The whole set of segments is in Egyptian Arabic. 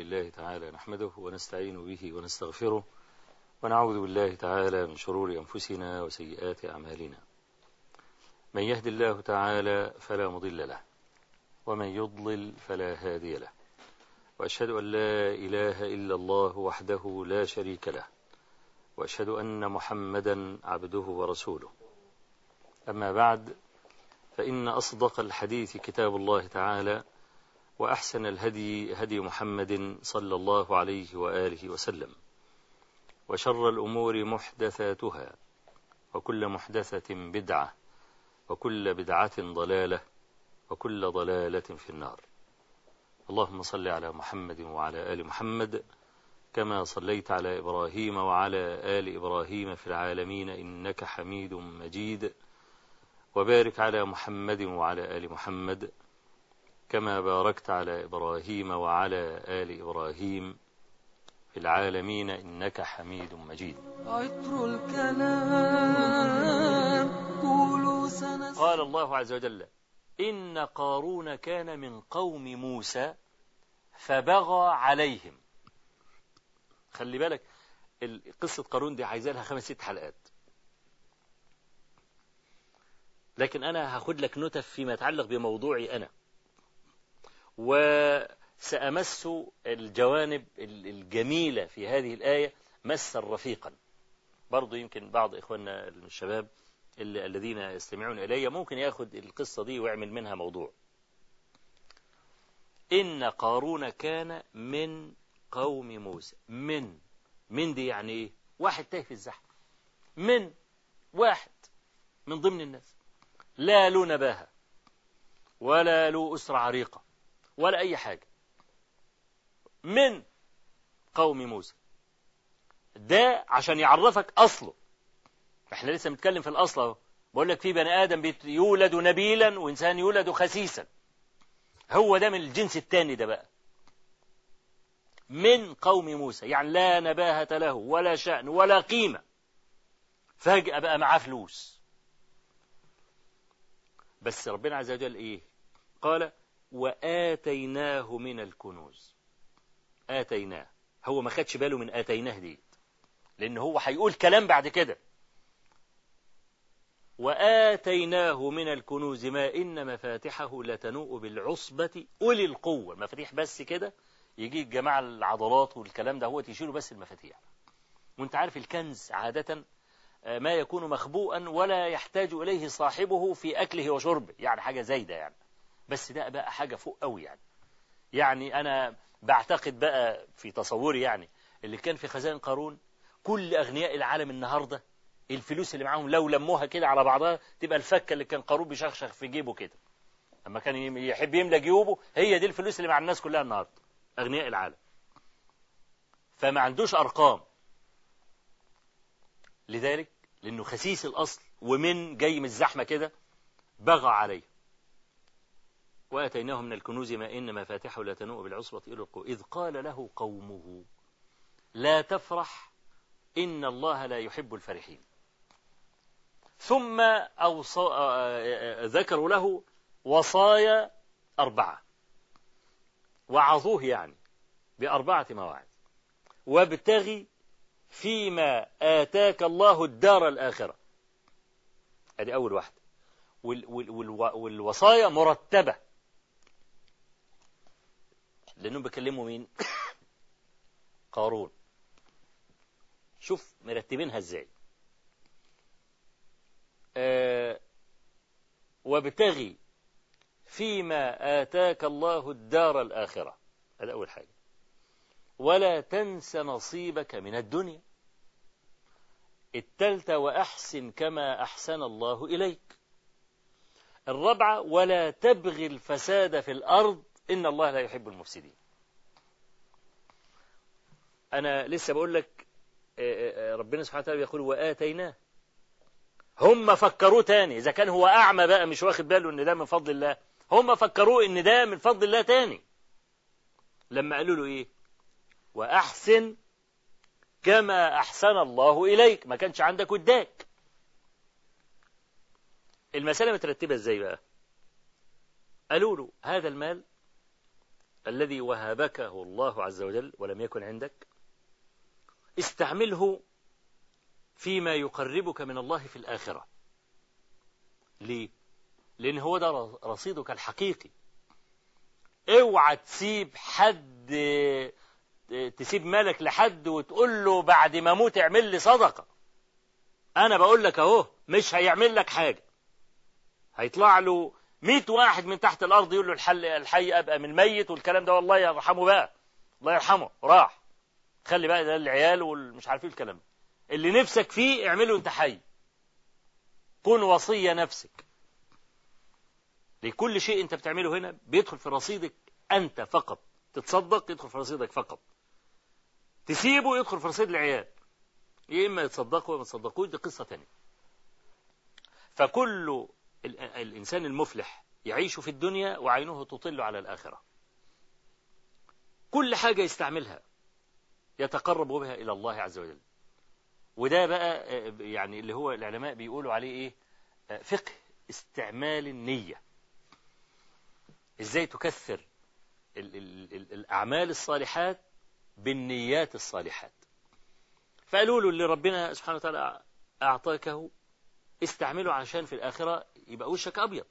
لله تعالى نحمده ونستعين به ونستغفره ونعوذ بالله تعالى من شرور أنفسنا وسيئات أعمالنا من يهد الله تعالى فلا مضل له ومن يضلل فلا هادي له وأشهد أن لا إله إلا الله وحده لا شريك له وأشهد أن محمدا عبده ورسوله أما بعد فإن أصدق الحديث كتاب الله تعالى وأحسن الهدي هدي محمد صلى الله عليه وآله وسلم وشر الأمور محدثاتها وكل محدثة بدعة وكل بدعة ضلالة وكل ضلالة في النار اللهم صل على محمد وعلى آل محمد كما صليت على إبراهيم وعلى آل إبراهيم في العالمين إنك حميد مجيد وبارك على محمد وعلى آل محمد كما باركت على إبراهيم وعلى آل إبراهيم في العالمين إنك حميد مجيد عطر الكلام قولوا سنس قال الله عز وجل إن قارون كان من قوم موسى فبغى عليهم خلي بالك ال- قصة قارون دي عايزة لها خمس ست حلقات لكن أنا هاخد لك نتف فيما يتعلق بموضوعي أنا وسأمس الجوانب ال- الجميلة في هذه الآية مسا رفيقا برضو يمكن بعض إخواننا الشباب اللي الذين يستمعون إلي ممكن ياخد القصة دي ويعمل منها موضوع إن قارون كان من قوم موسى من من دي يعني إيه واحد تاه في الزحمة من واحد من ضمن الناس لا له نباهة ولا له أسرة عريقة ولا أي حاجة من قوم موسى ده عشان يعرفك أصله احنا لسه بنتكلم في الأصل اهو بقول لك في بني آدم بيت- يولد نبيلا وإنسان يولد خسيسا هو ده من الجنس الثاني ده بقى من قوم موسى يعني لا نباهة له ولا شأن ولا قيمة فجأة بقى معاه فلوس بس ربنا عز وجل إيه قال وآتيناه من الكنوز آتيناه هو ما خدش باله من آتيناه دي لأن هو هيقول كلام بعد كده وآتيناه من الكنوز ما إن مفاتحه لتنوء بالعصبة أولي القوة المفاتيح بس كده يجي الجماعة العضلات والكلام ده هو يشيلوا بس المفاتيح وانت عارف الكنز عادة آه، ما يكون مخبوءا ولا يحتاج إليه صاحبه في أكله وشربه يعني حاجة زايدة يعني بس ده بقى حاجة فوق قوي يعني يعني أنا بعتقد بقى في تصوري يعني اللي كان في خزائن قارون كل أغنياء العالم النهاردة الفلوس اللي معاهم لو لموها كده على بعضها تبقى الفكة اللي كان قارون بيشخشخ في جيبه كده أما كان يم- يحب يملى جيوبه هي دي الفلوس اللي مع الناس كلها النهاردة أغنياء العالم فما عندوش أرقام لذلك لأنه خسيس الأصل ومن جاي من الزحمة كده بغى عليه وآتيناه من الكنوز ما إن مفاتحه لا تنوء بالعصبة إلى القوة إذ قال له قومه لا تفرح إن الله لا يحب الفرحين ثم أوصى آه، آه، ذكروا له وصايا أربعة وعظوه يعني بأربعة مواعظ وابتغي فيما آتاك الله الدار الآخرة هذه أول واحدة وال وال والو- والوصايا مرتبة لأنهم بيكلموا مين قارون شوف مرتبينها ازاي آه وابتغي فيما آتاك الله الدار الآخرة هذا أول حاجة ولا تنس نصيبك من الدنيا التالتة وأحسن كما أحسن الله إليك الرابعة ولا تبغي الفساد في الأرض إن الله لا يحب المفسدين أنا لسه بقول لك آه، آه، ربنا سبحانه وتعالى يقول وآتيناه هم فكروه تاني إذا كان هو أعمى بقى مش واخد باله إن ده من فضل الله هم فكروه إن ده من فضل الله تاني لما قالوا له إيه وأحسن كما أحسن الله إليك ما كانش عندك وداك المسألة مترتبة إزاي بقى قالوا له هذا المال الذي وهبكه الله عز وجل ولم يكن عندك استعمله فيما يقربك من الله في الآخرة ليه؟ لأن هو ده رصيدك الحقيقي اوعى تسيب حد تسيب مالك لحد وتقول له بعد ما اموت اعمل لي صدقة انا بقول لك اهو مش هيعمل لك حاجة هيطلع له مئة واحد من تحت الارض يقول له الحل الحي ابقى من الميت والكلام ده والله يرحمه بقى الله يرحمه راح خلي بقى ده العيال والمش عارف ايه الكلام اللي نفسك فيه اعمله انت حي كن وصية نفسك لكل شيء انت بتعمله هنا بيدخل في رصيدك انت فقط تتصدق يدخل في رصيدك فقط تسيبه يدخل في رصيد العيال يا اما يتصدقوا وما يتصدقوش دي قصه ثانيه فكل الانسان المفلح يعيش في الدنيا وعينه تطل على الاخره كل حاجه يستعملها يتقرب بها الى الله عز وجل وده بقى يعني اللي هو العلماء بيقولوا عليه ايه فقه استعمال النيه ازاي تكثر ال ال ال الأعمال الصالحات بالنيات الصالحات فقالوا له اللي ربنا سبحانه وتعالى أعطاكه استعمله عشان في الآخرة يبقى وشك أبيض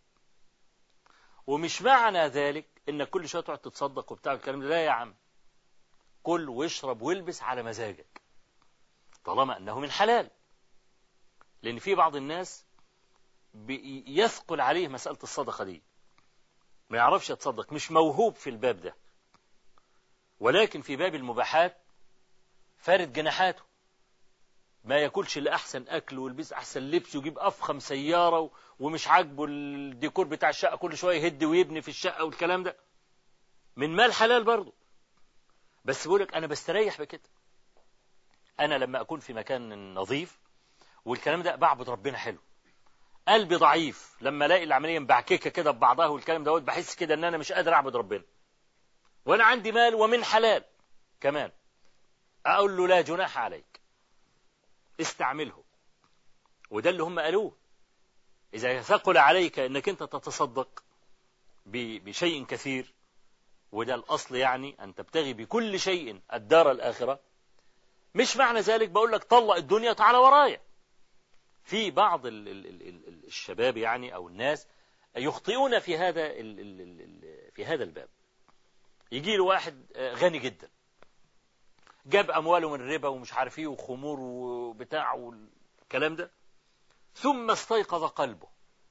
ومش معنى ذلك إنك كل شوية تقعد تتصدق وبتاع الكلام ده لا يا عم كل واشرب والبس على مزاجك طالما أنه من حلال لأن في بعض الناس يثقل عليه مسألة الصدقة دي ما يعرفش يتصدق مش موهوب في الباب ده ولكن في باب المباحات فارد جناحاته ما ياكلش الا احسن اكل ويلبس احسن لبس ويجيب افخم سياره ومش عاجبه الديكور بتاع الشقه كل شويه يهد ويبني في الشقه والكلام ده من مال حلال برضه بس بقول لك انا بستريح بكده انا لما اكون في مكان نظيف والكلام ده بعبد ربنا حلو قلبي ضعيف لما الاقي العمليه مبعككه كده ببعضها والكلام دوت بحس كده ان انا مش قادر اعبد ربنا وانا عندي مال ومن حلال كمان اقول له لا جناح عليك استعمله وده اللي هم قالوه اذا ثقل عليك انك انت تتصدق بشيء كثير وده الاصل يعني ان تبتغي بكل شيء الدار الاخره مش معنى ذلك بقول لك طلق الدنيا تعالى ورايا في بعض ال ال ال الشباب يعني او الناس يخطئون في هذا في هذا الباب يجي له واحد غني جدا جاب امواله من ربا ومش عارف ايه وخمور وبتاع والكلام ده ثم استيقظ قلبه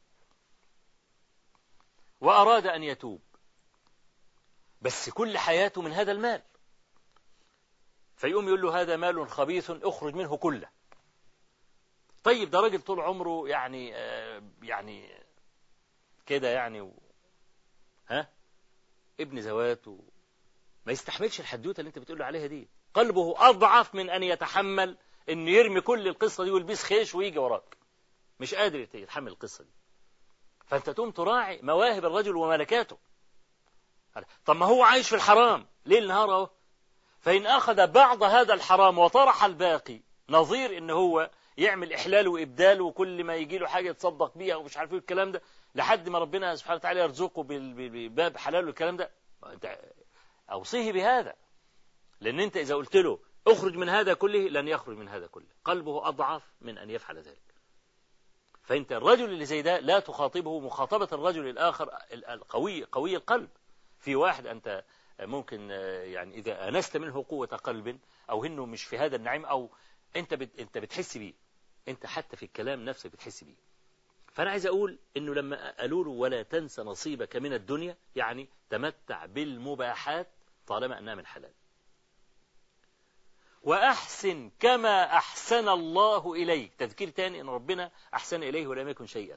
واراد ان يتوب بس كل حياته من هذا المال فيقوم يقول له هذا مال خبيث اخرج منه كله طيب ده راجل طول عمره يعني آه يعني كده يعني و... ها ابن زوات و... ما يستحملش الحدوته اللي انت بتقول له عليها دي قلبه اضعف من ان يتحمل انه يرمي كل القصه دي ويلبس خيش ويجي وراك مش قادر يتحمل القصه دي فانت تقوم تراعي مواهب الرجل وملكاته طب ما هو عايش في الحرام ليل نهار اهو فان اخذ بعض هذا الحرام وطرح الباقي نظير ان هو يعمل احلال وابدال وكل ما يجي له حاجه يتصدق بيها ومش عارف ايه الكلام ده لحد ما ربنا سبحانه وتعالى يرزقه بباب حلال والكلام ده انت اوصيه بهذا لان انت اذا قلت له اخرج من هذا كله لن يخرج من هذا كله قلبه اضعف من ان يفعل ذلك فانت الرجل اللي زي ده لا تخاطبه مخاطبه الرجل الاخر القوي قوي القلب في واحد انت ممكن يعني اذا انست منه قوه قلب او انه مش في هذا النعيم او انت بت انت بتحس بيه انت حتى في الكلام نفسك بتحس بيه فانا عايز اقول انه لما قالوا له ولا تنس نصيبك من الدنيا يعني تمتع بالمباحات طالما انها من حلال واحسن كما احسن الله اليك تذكير تاني ان ربنا احسن اليه ولم يكن شيئا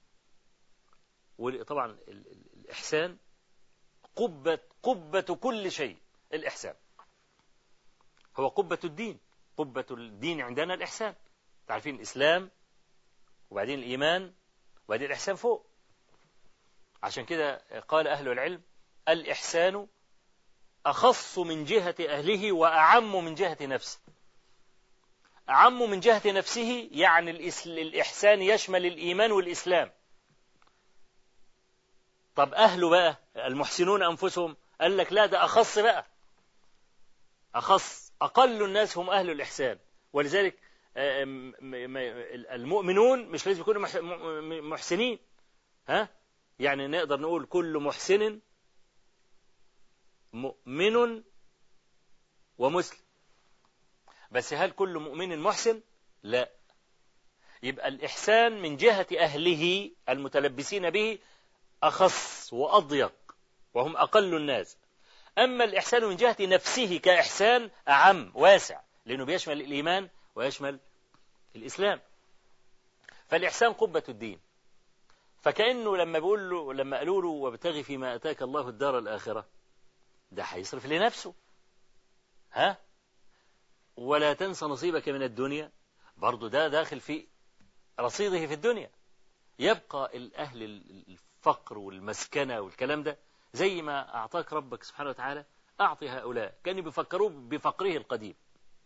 وطبعا الاحسان قبة قبة كل شيء الإحسان هو قبة الدين قبة الدين عندنا الإحسان تعرفين الإسلام وبعدين الإيمان وبعدين الإحسان فوق عشان كده قال أهل العلم الإحسان أخص من جهة أهله وأعم من جهة نفسه أعم من جهة نفسه يعني الإحسان يشمل الإيمان والإسلام طب أهله بقى المحسنون أنفسهم قال لك لا ده أخص بقى أخص أقل الناس هم أهل الإحسان ولذلك آه، م- م- المؤمنون مش لازم يكونوا مح- م- محسنين ها يعني نقدر نقول كل محسن مؤمن ومسلم بس هل كل مؤمن محسن لا يبقى الإحسان من جهة أهله المتلبسين به أخص وأضيق وهم أقل الناس أما الإحسان من جهة نفسه كإحسان أعم واسع لأنه بيشمل الإيمان ويشمل الإسلام فالإحسان قبة الدين فكأنه لما بيقول له لما قالوا له وابتغي فيما أتاك الله الدار الآخرة ده هيصرف لنفسه ها ولا تنس نصيبك من الدنيا برضه ده داخل في رصيده في الدنيا يبقى الأهل الفقر والمسكنة والكلام ده زي ما أعطاك ربك سبحانه وتعالى أعطي هؤلاء كانوا بيفكروه بفقره القديم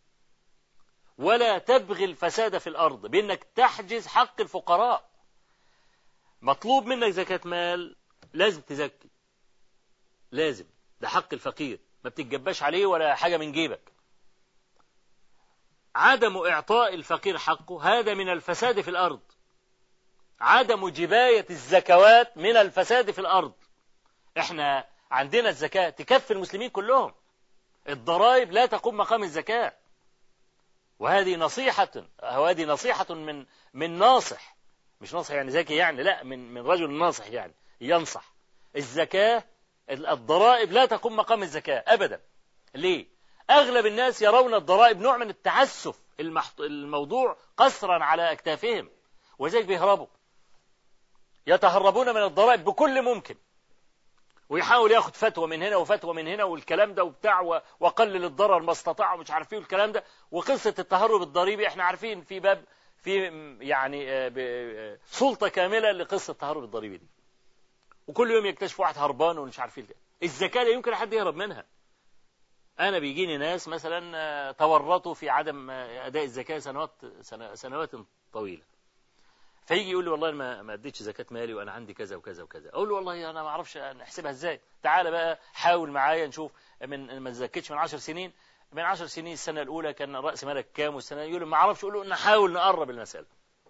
ولا تبغي الفساد في الأرض بأنك تحجز حق الفقراء مطلوب منك زكاة مال لازم تزكي لازم ده حق الفقير ما بتتجباش عليه ولا حاجة من جيبك عدم إعطاء الفقير حقه هذا من الفساد في الأرض عدم جباية الزكوات من الفساد في الأرض احنا عندنا الزكاة تكفي المسلمين كلهم الضرائب لا تقوم مقام الزكاة وهذه نصيحة وهذه نصيحة من من ناصح مش ناصح يعني ذكي يعني لا من من رجل ناصح يعني ينصح الزكاة الضرائب لا تقوم مقام الزكاة أبدا ليه؟ أغلب الناس يرون الضرائب نوع من التعسف المحط... الموضوع قصرا على أكتافهم وذلك بيهربوا يتهربون من الضرائب بكل ممكن ويحاول ياخد فتوى من هنا وفتوى من هنا والكلام ده وبتاع و- وقلل الضرر ما استطاع ومش عارف ايه والكلام ده وقصه التهرب الضريبي احنا عارفين في باب في م- يعني آه، ب- آه، سلطه كامله لقصه التهرب الضريبي دي وكل يوم يكتشف واحد هربان ومش عارف ايه الزكاه لا يمكن حد يهرب منها انا بيجيني ناس مثلا آه، تورطوا في عدم آه، اداء الزكاه سنوات سنة- سنوات طويله فيجي يقول لي والله أنا ما ما اديتش زكاه مالي وانا عندي كذا وكذا وكذا اقول له والله انا ما اعرفش نحسبها ازاي تعالى بقى حاول معايا نشوف من ما زكيتش من 10 سنين من 10 سنين السنه الاولى كان راس مالك كام والسنه يقول لي ما اعرفش اقول له نحاول نقرب المساله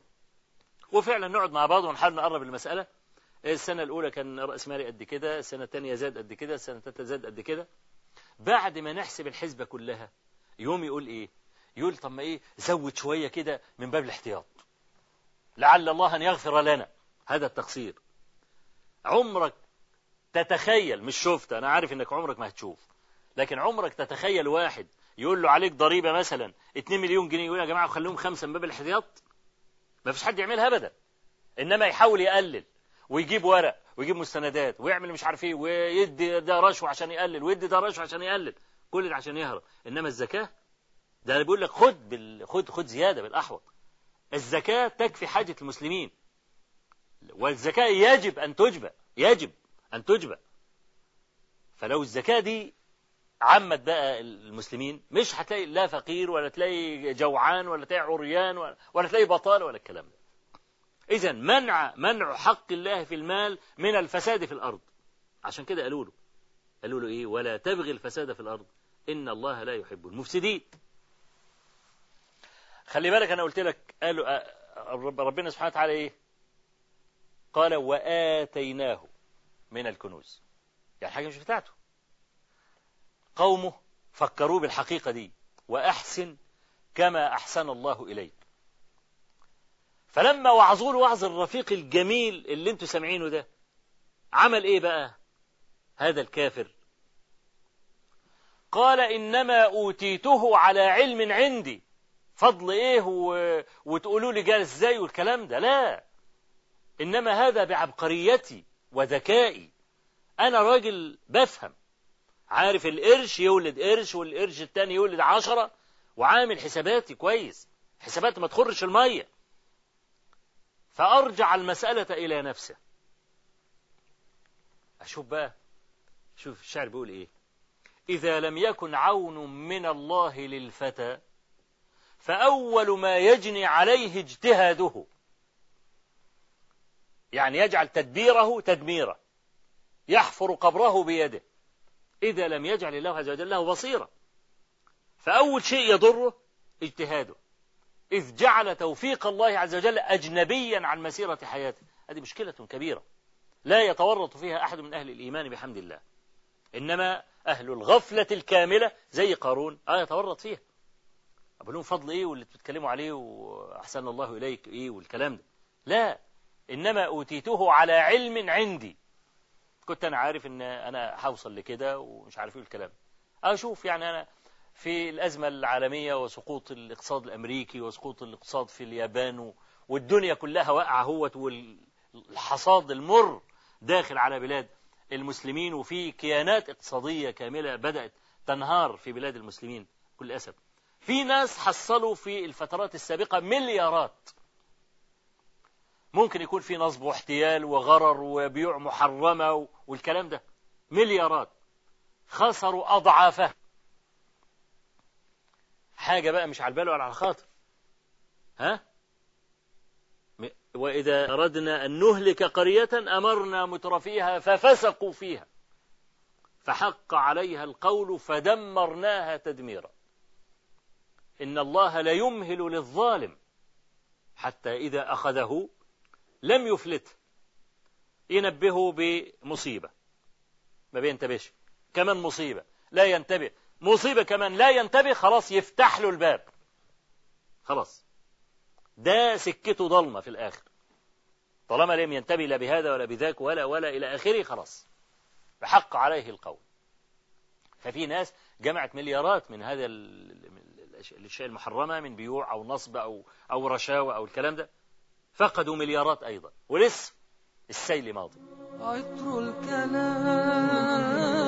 وفعلا نقعد مع بعض ونحاول نقرب المساله السنه الاولى كان راس مالي قد كده السنه الثانيه زاد قد كده السنه الثالثه زاد قد كده بعد ما نحسب الحسبه كلها يوم يقول ايه يقول طب ما ايه زود شويه كده من باب الاحتياط لعل الله أن يغفر لنا هذا التقصير عمرك تتخيل مش شفت أنا عارف أنك عمرك ما هتشوف لكن عمرك تتخيل واحد يقول له عليك ضريبة مثلا 2 مليون جنيه يقول يا جماعة خليهم خمسة من باب الاحتياط ما فيش حد يعملها أبدا إنما يحاول يقلل ويجيب ورق ويجيب مستندات ويعمل مش عارف ايه ويدي ده رشوة عشان يقلل ويدي ده رشوة عشان يقلل كل ده عشان يهرب انما الزكاة ده أنا بيقول لك خد بال... خد خد زيادة بالأحوط الزكاة تكفي حاجة المسلمين والزكاة يجب أن تجبى يجب أن تجبى فلو الزكاة دي عمت بقى المسلمين مش هتلاقي لا فقير ولا تلاقي جوعان ولا تلاقي عريان ولا, ولا تلاقي بطالة ولا الكلام ده إذا منع منع حق الله في المال من الفساد في الأرض عشان كده قالوا له قالوا له إيه ولا تبغي الفساد في الأرض إن الله لا يحب المفسدين خلي بالك انا قلت لك قالوا آه، رب- ربنا سبحانه وتعالى ايه قال واتيناه من الكنوز يعني حاجه مش بتاعته قومه فكروه بالحقيقه دي واحسن كما احسن الله اليك فلما وعظوا له وعظ الرفيق الجميل اللي انتوا سامعينه ده عمل ايه بقى هذا الكافر قال انما اوتيته على علم عندي فضل ايه و... وتقولوا لي جال ازاي والكلام ده لا انما هذا بعبقريتي وذكائي انا راجل بفهم عارف القرش يولد قرش والقرش التاني يولد عشرة وعامل حساباتي كويس حسابات ما تخرش المية فأرجع المسألة إلى نفسه أشوف بقى شوف الشعر بيقول إيه إذا لم يكن عون من الله للفتى فأول ما يجني عليه اجتهاده يعني يجعل تدبيره تدميره يحفر قبره بيده إذا لم يجعل الله عز وجل له بصيرة فأول شيء يضره اجتهاده إذ جعل توفيق الله عز وجل أجنبيا عن مسيرة حياته هذه مشكلة كبيرة لا يتورط فيها أحد من أهل الإيمان بحمد الله إنما أهل الغفلة الكاملة زي قارون آه يتورط فيها أقول لهم فضل إيه واللي بتتكلموا عليه وأحسن الله إليك إيه والكلام ده لا إنما أوتيته على علم عندي كنت أنا عارف إن أنا هوصل لكده ومش عارف إيه الكلام أشوف يعني أنا في الأزمة العالمية وسقوط الاقتصاد الأمريكي وسقوط الاقتصاد في اليابان والدنيا كلها واقعة هوت والحصاد المر داخل على بلاد المسلمين وفي كيانات اقتصادية كاملة بدأت تنهار في بلاد المسلمين كل أسف في ناس حصلوا في الفترات السابقة مليارات ممكن يكون في نصب واحتيال وغرر وبيوع محرمة والكلام ده مليارات خسروا أضعافه حاجة بقى مش على البال ولا على الخاطر ها وإذا أردنا أن نهلك قرية أمرنا مترفيها ففسقوا فيها فحق عليها القول فدمرناها تدميرا إن الله ليمهل للظالم حتى إذا أخذه لم يفلته ينبهه بمصيبة ما بينتبهش كمان مصيبة لا ينتبه مصيبة كمان لا ينتبه خلاص يفتح له الباب خلاص ده سكته ضلمة في الآخر طالما لم ينتبه لا بهذا ولا بذاك ولا ولا إلى آخره خلاص بحق عليه القول ففي ناس جمعت مليارات من هذا الأشياء المحرمة من بيوع أو نصب أو أو رشاوى أو الكلام ده فقدوا مليارات أيضا ولسه السيل ماضي عطر الكلام